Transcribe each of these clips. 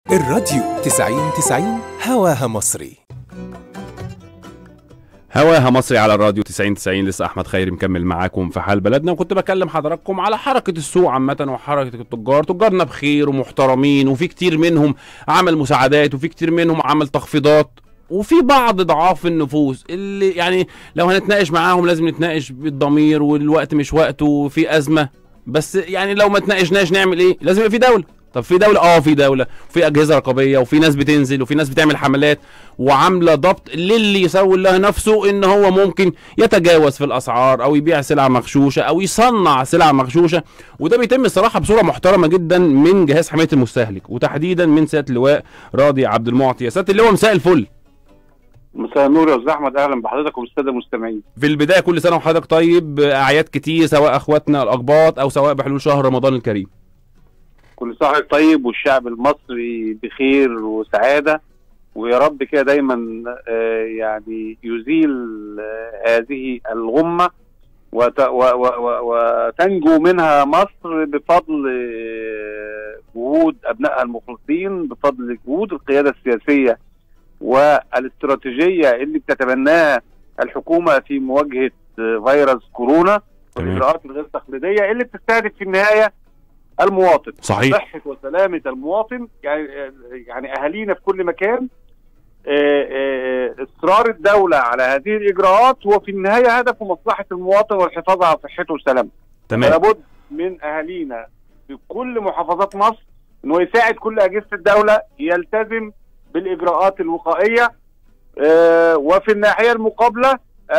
الراديو 90 90 هواها مصري هواها مصري على الراديو 90 90 لسه احمد خيري مكمل معاكم في حال بلدنا وكنت بكلم حضراتكم على حركه السوق عامه وحركه التجار تجارنا بخير ومحترمين وفي كتير منهم عمل مساعدات وفي كتير منهم عمل تخفيضات وفي بعض ضعاف النفوس اللي يعني لو هنتناقش معاهم لازم نتناقش بالضمير والوقت مش وقته وفي ازمه بس يعني لو ما تناقشناش نعمل ايه لازم يبقى في دوله طب في دوله اه في دوله وفي اجهزه رقابيه وفي ناس بتنزل وفي ناس بتعمل حملات وعامله ضبط للي يسوي لها نفسه ان هو ممكن يتجاوز في الاسعار او يبيع سلع مغشوشه او يصنع سلع مغشوشه وده بيتم الصراحه بصوره محترمه جدا من جهاز حمايه المستهلك وتحديدا من سياده اللواء راضي عبد المعطي يا سياده اللواء مساء الفل مساء النور يا استاذ احمد اهلا بحضرتك وبالساده المستمعين في البدايه كل سنه وحضرتك طيب اعياد كتير سواء اخواتنا الاقباط او سواء بحلول شهر رمضان الكريم كل سنه وحضرتك طيب والشعب المصري بخير وسعاده ويا رب كده دايما آه، يعني يزيل آه، هذه الغمه وت- و- و- و- وتنجو منها مصر بفضل آه، جهود ابنائها المخلصين بفضل جهود القياده السياسيه والاستراتيجيه اللي بتتبناها الحكومه في مواجهه آه، فيروس كورونا تمام. والاجراءات الغير تقليديه اللي بتستهدف في النهايه المواطن صحيح صحه وسلامه المواطن يعني يعني اهالينا في كل مكان آه، آه، اصرار الدوله على هذه الاجراءات هو في النهايه هدفه مصلحه المواطن والحفاظ على صحته وسلامته تمام لابد من اهالينا في كل محافظات مصر انه يساعد كل اجهزه الدوله يلتزم بالاجراءات الوقائيه آه، وفي الناحيه المقابله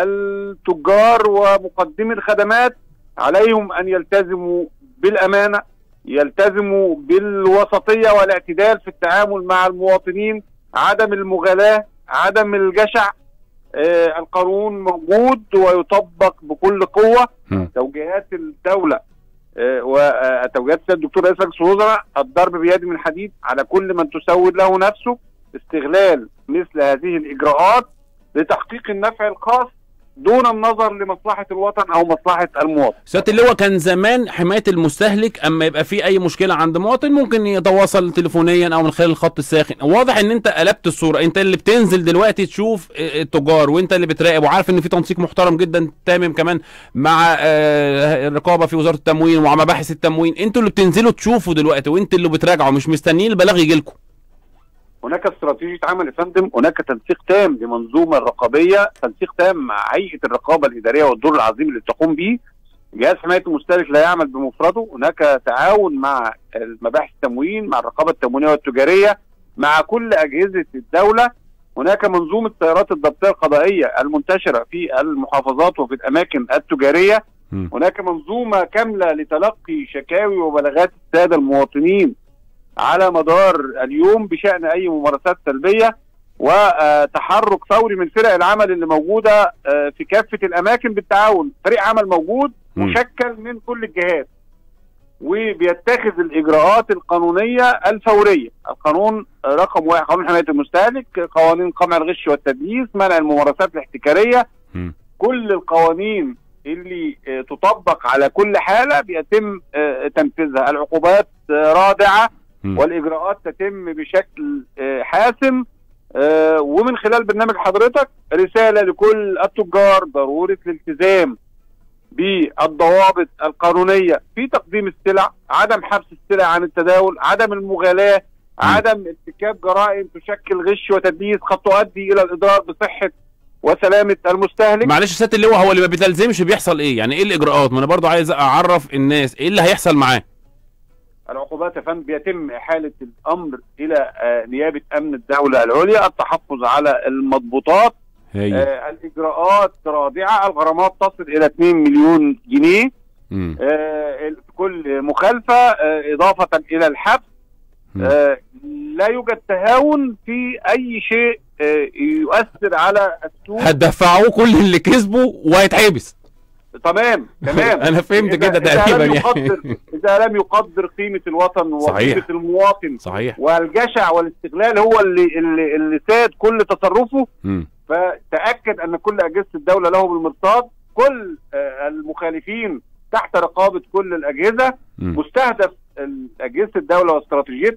التجار ومقدمي الخدمات عليهم ان يلتزموا بالامانه يلتزموا بالوسطيه والاعتدال في التعامل مع المواطنين عدم المغالاه عدم الجشع آه، القانون موجود ويطبق بكل قوه مم. توجيهات الدوله آه، وتوجيهات السيد الدكتور رئيس مجلس الوزراء الضرب بيد من حديد على كل من تسود له نفسه استغلال مثل هذه الاجراءات لتحقيق النفع الخاص دون النظر لمصلحه الوطن او مصلحه المواطن. سياده اللواء كان زمان حمايه المستهلك اما يبقى في اي مشكله عند مواطن ممكن يتواصل تليفونيا او من خلال الخط الساخن واضح ان انت قلبت الصوره انت اللي بتنزل دلوقتي تشوف آه، التجار وانت اللي بتراقب وعارف ان في تنسيق محترم جدا تامم كمان مع آه، الرقابه في وزاره التموين ومع مباحث التموين انتوا اللي بتنزلوا تشوفوا دلوقتي وانتوا اللي بتراجعوا مش مستنيين البلاغ يجي لكم هناك استراتيجيه عمل يا فندم، هناك تنسيق تام لمنظومه الرقابيه، تنسيق تام مع هيئه الرقابه الاداريه والدور العظيم اللي تقوم به. جهاز حمايه المستهلك لا يعمل بمفرده، هناك تعاون مع مباحث التموين، مع الرقابه التموينيه والتجاريه، مع كل اجهزه الدوله. هناك منظومه السيارات الضبطيه القضائيه المنتشره في المحافظات وفي الاماكن التجاريه. مم. هناك منظومه كامله لتلقي شكاوي وبلاغات الساده المواطنين على مدار اليوم بشان اي ممارسات سلبيه وتحرك فوري من فرق العمل اللي موجوده آه، في كافه الاماكن بالتعاون، فريق عمل موجود مم. مشكل من كل الجهات وبيتخذ الاجراءات القانونيه الفوريه، القانون رقم واحد قانون حمايه المستهلك، قوانين قمع الغش والتدليس، منع الممارسات الاحتكاريه، مم. كل القوانين اللي آه، تطبق على كل حاله بيتم آه، تنفيذها، العقوبات آه، رادعه مم. والاجراءات تتم بشكل آه، حاسم آه، ومن خلال برنامج حضرتك رساله لكل التجار ضروره الالتزام بالضوابط القانونيه في تقديم السلع، عدم حبس السلع عن التداول، عدم المغالاه، عدم ارتكاب جرائم تشكل غش وتدليس قد تؤدي الى الاضرار بصحه وسلامه المستهلك. معلش يا سياده اللواء هو اللي ما بيتلزمش بيحصل ايه يعني ايه الاجراءات ما انا برضو عايز اعرف الناس ايه اللي هيحصل معاه العقوبات يا فندم بيتم إحالة الأمر إلى آه، نيابة أمن الدولة العليا التحفظ على المضبوطات هي آه، الإجراءات رادعة الغرامات تصل إلى 2 مليون جنيه مم. آه، كل مخالفة آه، إضافة إلى الحبس مم. آه، لا يوجد تهاون في أي شيء آه، يؤثر على السوق هتدفعوه كل اللي كسبه وهيتحبس تمام تمام انا فهمت إذا- كده إذا تقريبا لم يعني يقدر إذا لم يقدر قيمة الوطن صحيح. وقيمة المواطن صحيح والجشع والاستغلال هو اللي اللي, اللي ساد كل تصرفه مم. فتاكد ان كل اجهزه الدوله له بالمرصاد كل آه، المخالفين تحت رقابه كل الاجهزه مم. مستهدف اجهزه الدوله واستراتيجيتها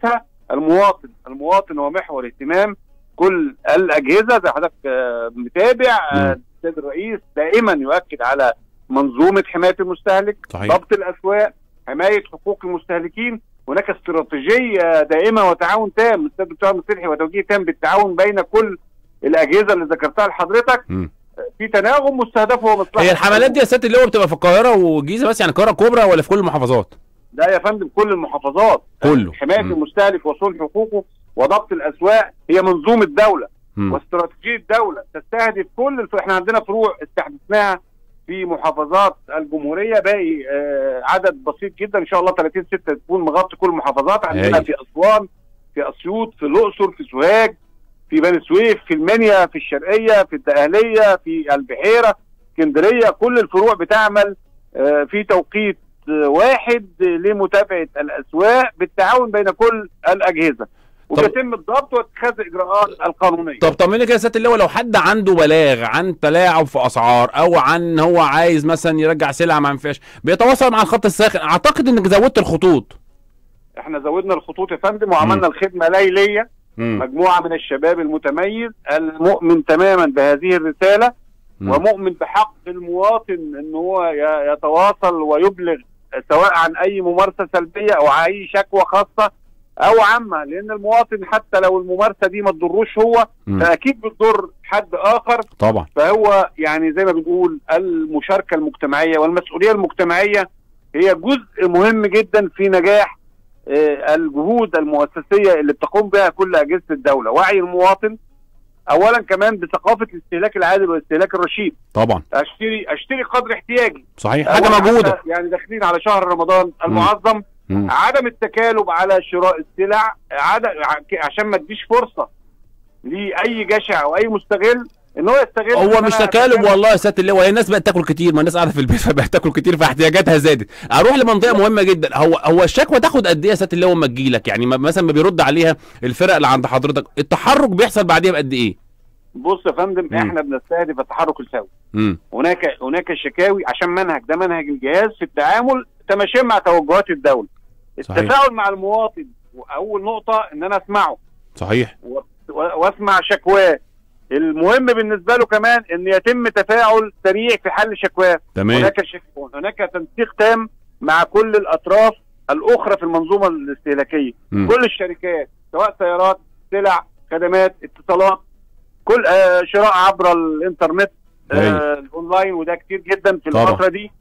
المواطن المواطن هو محور اهتمام كل الاجهزه زي حضرتك آه، متابع آه، مم. السيد الرئيس دائما يؤكد على منظومه حمايه المستهلك صحيح ضبط الاسواق حمايه حقوق المستهلكين هناك استراتيجيه دائمه وتعاون تام الاستاذ الدكتور أحمد فتحي وتوجيه تام بالتعاون بين كل الاجهزه اللي ذكرتها لحضرتك مم. في تناغم مستهدفه ومصلحه هي الحملات دي يا سياده اللواء بتبقى في القاهره والجيزه بس يعني القاهره الكبرى ولا في كل المحافظات لا يا فندم كل المحافظات كله. حمايه مم. المستهلك وصون حقوقه وضبط الاسواق هي منظومه دوله مم. واستراتيجيه دوله تستهدف كل الف... احنا عندنا فروع استحدثناها في محافظات الجمهوريه باقي آه عدد بسيط جدا ان شاء الله 30 6 تكون مغطي كل المحافظات عندنا هايل. في اسوان في اسيوط في الاقصر في سوهاج في بني سويف في المنيا في الشرقيه في الدقهليه في البحيره اسكندريه كل الفروع بتعمل آه في توقيت آه، واحد لمتابعه الاسواق بالتعاون بين كل الاجهزه وبيتم الضبط واتخاذ الاجراءات القانونيه طب طمني كده يا سياده اللواء لو حد عنده بلاغ عن تلاعب في اسعار او عن هو عايز مثلا يرجع سلعه ما ينفعش بيتواصل مع الخط الساخن اعتقد انك زودت الخطوط احنا زودنا الخطوط يا فندم وعملنا الخدمه ليليه مم. مجموعه من الشباب المتميز المؤمن تماما بهذه الرساله مم. ومؤمن بحق المواطن ان هو ي- يتواصل ويبلغ سواء عن اي ممارسه سلبيه او اي شكوى خاصه او عامه لان المواطن حتى لو الممارسه دي ما تضروش هو مم. فاكيد بتضر حد اخر طبعا فهو يعني زي ما بنقول المشاركه المجتمعيه والمسؤوليه المجتمعيه هي جزء مهم جدا في نجاح آه، الجهود المؤسسيه اللي بتقوم بها كل اجهزه الدوله، وعي المواطن اولا كمان بثقافه الاستهلاك العادل والاستهلاك الرشيد، طبعا اشتري اشتري قدر احتياجي صحيح حاجه أولاً موجوده حتى يعني داخلين على شهر رمضان المعظم مم. عدم التكالب على شراء السلع عدم عشان ما تديش فرصه لاي جشع او اي مستغل ان هو يستغل هو إن مش أنا تكالب أتكلم والله يا سياده اللواء هي الناس بقت تاكل كتير ما الناس قاعده في البيت فبقت تاكل كتير فاحتياجاتها زادت اروح لمنطقه مهمه جدا هو هو الشكوى تاخد قد ايه يا سياده اللواء اما تجيلك يعني ما- مثلا ما بيرد عليها الفرق اللي عند حضرتك التحرك بيحصل بعديها بقد ايه بص يا فندم مم. احنا بنستهدف التحرك السوي امم هناك هناك شكاوي عشان منهج ده منهج الجهاز في التعامل تماشيا مع توجهات الدوله صحيح. التفاعل مع المواطن واول نقطه ان انا اسمعه صحيح و- و- واسمع شكواه المهم بالنسبه له كمان ان يتم تفاعل سريع في حل شكواه تمام هناك شك... هناك تنسيق تام مع كل الاطراف الاخرى في المنظومه الاستهلاكيه مم. كل الشركات سواء سيارات سلع خدمات اتصالات كل آه شراء عبر الانترنت آه الاونلاين وده كتير جدا في طبعا. الفتره دي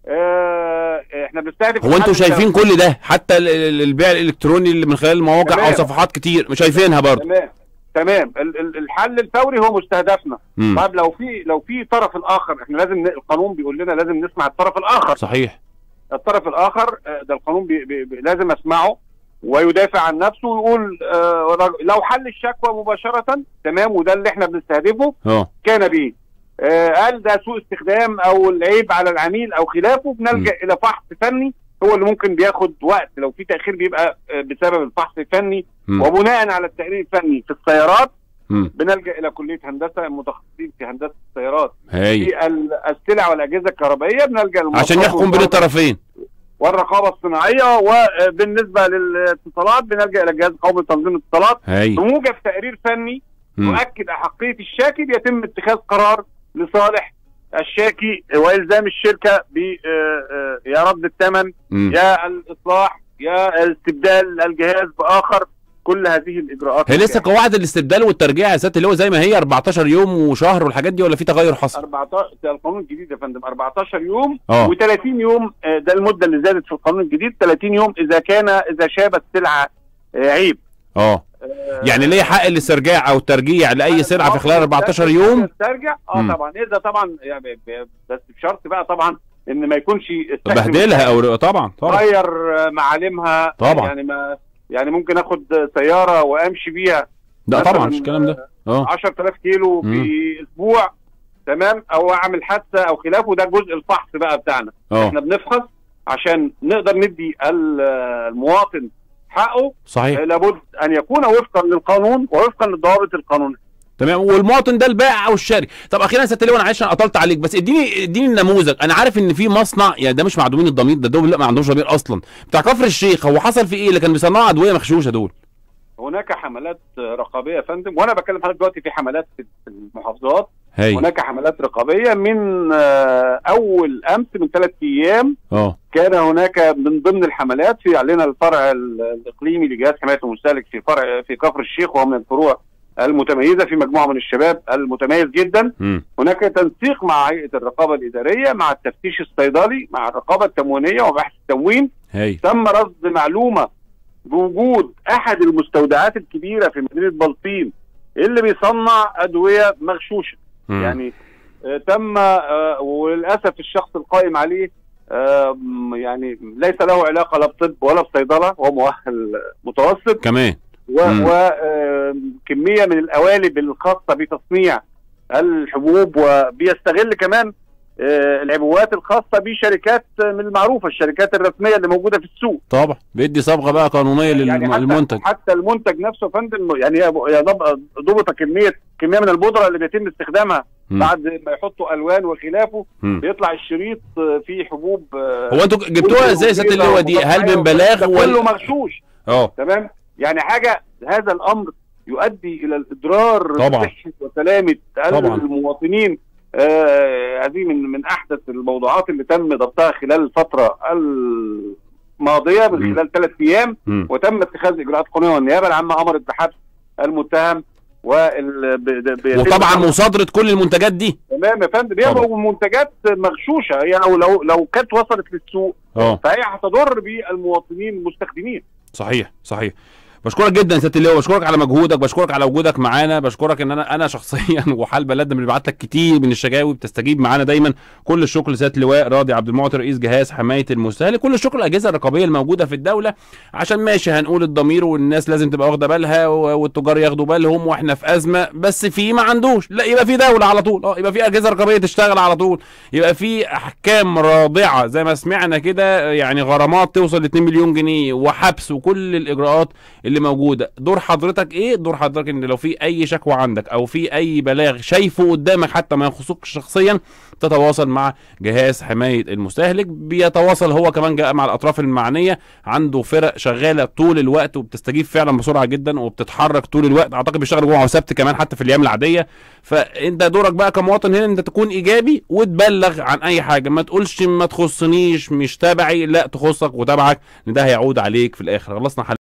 آه احنا بنستهدف هو انتوا الحل شايفين كل ده حتى ال- ال- البيع الالكتروني اللي من خلال المواقع تمام. او صفحات كتير مش شايفينها برضه تمام تمام ال- ال- الحل الفوري هو مستهدفنا مم. طيب لو في لو في طرف الاخر احنا لازم ن- القانون بيقول لنا لازم نسمع الطرف الاخر صحيح الطرف الاخر آه، ده القانون بي بي بي لازم اسمعه ويدافع عن نفسه ويقول آه رج- لو حل الشكوى مباشره تمام وده اللي احنا بنستهدفه اه كان به آه قال ده سوء استخدام او العيب على العميل او خلافه بنلجا الى فحص فني هو اللي ممكن بياخد وقت لو في تاخير بيبقى آه، بسبب الفحص الفني مم. وبناء على التقرير الفني في السيارات مم. بنلجا الى كليه هندسه متخصصين في هندسه السيارات هاي في ال- السلع والاجهزه الكهربائيه بنلجا عشان للمواصفات يحكم بين والجودة الطرفين والرقابه الصناعيه وبالنسبه للاتصالات بنلجا الى الجهاز القومي لتنظيم الاتصالات هاي بموجب تقرير فني مم. يؤكد احقيه الشاكي بيتم اتخاذ قرار لصالح الشاكي والزام الشركه ب آه، آه، يا رد الثمن مم. يا الاصلاح يا استبدال الجهاز باخر كل هذه الاجراءات هي لسه قواعد الاستبدال والترجيع يا سياده اللي هو زي ما هي 14 يوم وشهر والحاجات دي ولا في تغير حصل 14 ده القانون الجديد يا فندم 14 يوم اه و30 يوم آه، ده المده اللي زادت في القانون الجديد 30 يوم اذا كان اذا شابت سلعه آه، عيب اه يعني ليه حق الاسترجاع او الترجيع لاي سلعه في خلال 14 يوم ترجع اه مم. طبعا اذا طبعا يعني ب- بس بشرط بقى طبعا ان ما يكونش استخدم بهدلها او طبعا طبعا غير آه، معالمها طبعا. يعني ما يعني ممكن اخد سياره وامشي بيها لا مثلاً، طبعا مش الكلام ده اه 10000 كيلو في اسبوع تمام او اعمل حادثه او خلافه ده جزء الفحص بقى بتاعنا اه احنا بنفحص عشان نقدر ندي ال- المواطن حقه صحيح آه، لابد ان يكون وفقا للقانون ووفقا للضوابط القانونيه تمام والمواطن ده البائع او الشاري طب اخيرا يا سياده اللواء انا معلش انا قطلت عليك بس اديني اديني النموذج انا عارف ان في مصنع يعني ده مش معدومين الضمير ده دول لا ما عندهمش ضمير اصلا بتاع كفر الشيخ هو حصل في ايه اللي كان بيصنعوا ادويه مغشوشه دول هناك حملات رقابيه يا فندم وانا بكلم حضرتك دلوقتي في حملات في المحافظات هاي هناك حملات رقابيه من آه، اول امس من ثلاث ايام اه كان هناك من ضمن الحملات في علينا الفرع ال- الاقليمي لجهاز حمايه المستهلك في فرع في كفر الشيخ وهو من الفروع المتميزه في مجموعه من الشباب المتميز جدا مم. هناك تنسيق مع هيئه الرقابه الاداريه مع التفتيش الصيدلي مع الرقابه التموينيه وبحث التموين هاي تم رصد معلومه بوجود احد المستودعات الكبيره في مدينه بلطيم اللي بيصنع ادويه مغشوشه مم. يعني آه، تم آه، وللاسف الشخص القائم عليه آه، م- يعني ليس له علاقه لا بطب ولا بصيدله هو مؤهل متوسط كمان مم. وكميه من القوالب الخاصه بتصنيع الحبوب وبيستغل كمان آه، العبوات الخاصه بشركات من المعروفه الشركات الرسميه اللي موجوده في السوق طبعا بيدي صبغه بقى قانونيه يعني حتى للمنتج حتى المنتج نفسه يا فندم يعني هي هي ضب- ضبط كميه كميه من البودره اللي بيتم استخدامها مم. بعد ما يحطوا الوان وخلافه مم. بيطلع الشريط آه، فيه حبوب آه، هو انتوا جبتوها ازاي يا سياده اللواء دي هل ومصنعية بمبالغ ده كله ولا مغشوش اه تمام يعني حاجه هذا الامر يؤدي الى الاضرار طبعا. بصحه وسلامه طبعا. المواطنين آه هذه من من احدث الموضوعات اللي تم ضبطها خلال الفتره الماضيه من مم. خلال ثلاث ايام مم. وتم اتخاذ اجراءات قانونيه والنيابه العامه امرت بحبس المتهم وال ب- ب- بيتم- وطبعا مصادره كل المنتجات دي تمام يا فندم هي طبعا. منتجات مغشوشه هي او لو لو كانت وصلت للسوق اه فهي هتضر بالمواطنين المستخدمين صحيح صحيح بشكرك جدا يا سياده اللواء بشكرك على مجهودك بشكرك على وجودك معانا بشكرك ان انا انا شخصيا وحال بلدنا بنبعت لك كتير من الشكاوي بتستجيب معانا دايما كل الشكر لسياده اللواء راضي عبد المعطي رئيس جهاز حمايه المستهلك كل الشكر للاجهزه الرقابيه الموجوده في الدوله عشان ماشي هنقول الضمير والناس لازم تبقى واخده بالها و- والتجار ياخدوا بالهم واحنا في ازمه بس في ما عندوش لا يبقى في دوله على طول اه يبقى في اجهزه رقابيه تشتغل على طول يبقى في احكام رادعه زي ما سمعنا كده يعني غرامات توصل ل 2 مليون جنيه وحبس وكل الاجراءات اللي موجوده دور حضرتك ايه دور حضرتك ان لو في اي شكوى عندك او في اي بلاغ شايفه قدامك حتى ما يخصكش شخصيا تتواصل مع جهاز حمايه المستهلك بيتواصل هو كمان جاء مع الاطراف المعنيه عنده فرق شغاله طول الوقت وبتستجيب فعلا بسرعه جدا وبتتحرك طول الوقت اعتقد بيشتغل جمعه وسبت كمان حتى في الايام العاديه فانت دورك بقى كمواطن هنا انت تكون ايجابي وتبلغ عن اي حاجه ما تقولش ما تخصنيش مش تبعي لا تخصك وتبعك لان ده هيعود عليك في الاخر خلصنا حلقة